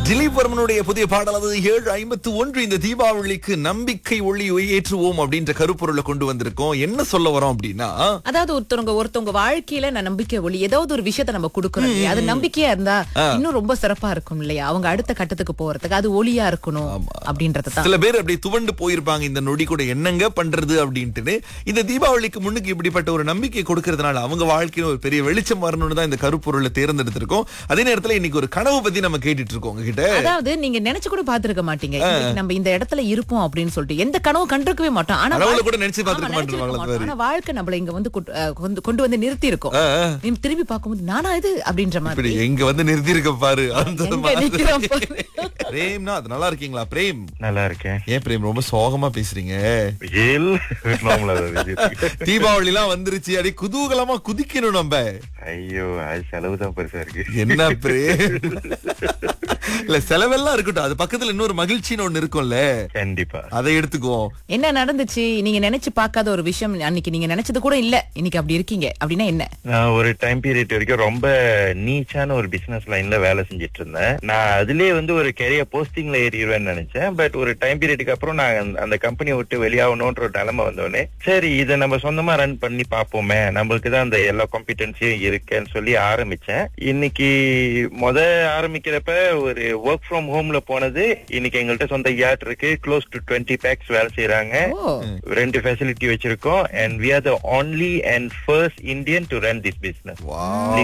திலீப் வர்மனுடைய புதிய பாடல் அது ஏழு ஐம்பத்து ஒன்று இந்த தீபாவளிக்கு நம்பிக்கை ஒளி ஏற்றுவோம் அப்படின்ற கருப்பொருளை கொண்டு வந்திருக்கோம் என்ன சொல்ல வரோம் அப்படின்னா அதாவது ஒருத்தவங்க ஒருத்தவங்க வாழ்க்கையில நான் நம்பிக்கை ஒளி ஏதாவது ஒரு விஷயத்த நம்ம கொடுக்கணும் இல்லையா அது நம்பிக்கையா இருந்தா இன்னும் ரொம்ப சிறப்பா இருக்கும் இல்லையா அவங்க அடுத்த கட்டத்துக்கு போறதுக்கு அது ஒளியா இருக்கணும் அப்படின்றது தான் சில பேர் அப்படி துவண்டு போயிருப்பாங்க இந்த நொடி கூட என்னங்க பண்றது அப்படின்ட்டு இந்த தீபாவளிக்கு முன்னுக்கு இப்படிப்பட்ட ஒரு நம்பிக்கை கொடுக்கறதுனால அவங்க வாழ்க்கையில ஒரு பெரிய வெளிச்சம் வரணும்னு தான் இந்த கருப்பொருளை தேர்ந்தெடுத்திருக்கோம் அதே நேரத்துல இன்னைக்கு ஒரு கனவு பத்தி நம்ம கேட்டுட்டு இருக்கோம் உங்ககிட்ட அதாவது நீங்க நினைச்சு கூட பாத்துருக்க மாட்டீங்க இன்னைக்கு நம்ம இந்த இடத்துல இருப்போம் அப்படின்னு சொல்லிட்டு எந்த கனவு கண்டிருக்கவே மாட்டோம் ஆனா கனவுல வாழ்க்கை- கூட நினைச்சு பார்த்திருக்க ஆமா, நினைச்சிருக்க மாட்டோம் மாட்டோம். ஆனா வாழ்க்கை நம்மள இங்க வந்து கொண்டு- அஹ், கொண்டு- கொண்டு வந்து நிறுத்தி இருக்கோம் நீ திரும்பி பார்க்கும்போது நானா இது அப்படின்ற இப்படி மாதிரி எங்க வந்து நிறுத்தி இருக்க பாரு அந்த எங்க மாதிரி. நிக்கிறோம் பாரு. பிரேம்னா அது நல்லா இருக்கீங்களா பிரேம் நல்லா இருக்கேன் ஏன் பிரேம் ரொம்ப சோகமா பேசுறீங்க ஏல் நார்மலா தான் இருக்கு. தீபாவளி எல்லாம் வந்துருச்சு அடி குதூகலமா குதிக்கணும் நம்ம ஐயோ அது செலவு தான் பெருசா இருக்கு என்ன பிரேம் இல்ல செலவெல்லாம் இருக்கட்டும் அது பக்கத்துல இன்னொரு மகிழ்ச்சின்னு ஒண்ணு இருக்கும்ல கண்டிப்பா அதை எடுத்துக்குவோம் என்ன நடந்துச்சு நீங்க நினைச்சு பார்க்காத ஒரு விஷயம் அன்னைக்கு நீங்க நினைச்சது கூட இல்ல இன்னைக்கு அப்படி இருக்கீங்க அப்படின்னா என்ன நான் ஒரு டைம் பீரியட் வரைக்கும் ரொம்ப நீச்சான ஒரு பிசினஸ் லைன்ல வேலை செஞ்சுட்டு இருந்தேன் நான் அதுலயே வந்து ஒரு கெரியர் போஸ்டிங்ல ஏறிடுவேன்னு நினைச்சேன் பட் ஒரு டைம் பீரியடுக்கு அப்புறம் நான் அந்த- அந்த கம்பெனியை விட்டு வெளியாகணும்ன்ற ஒரு நிலைமை வந்தோடனே சரி இதை நம்ம சொந்தமா ரன் பண்ணி பார்ப்போமே நம்மளுக்கு தான் அந்த எல்லா காம்பிடன்சியும் இருக்குன்னு சொல்லி ஆரம்பிச்சேன் இன்னைக்கு முத ஆரம்பிக்கிறப்ப ஒரு ஒர்க் ஃப்ரம் ஹோம்ல போனது இன்னைக்கு எங்கள்கிட்ட சொந்த யார்ட் இருக்கு க்ளோஸ் டு டுவெண்ட்டி பேக்ஸ் வேலை செய்யறாங்க ஓ ரெண்டு ஃபெசிலிட்டி வச்சிருக்கோம் and we are the only and first Indian to run this business Wow.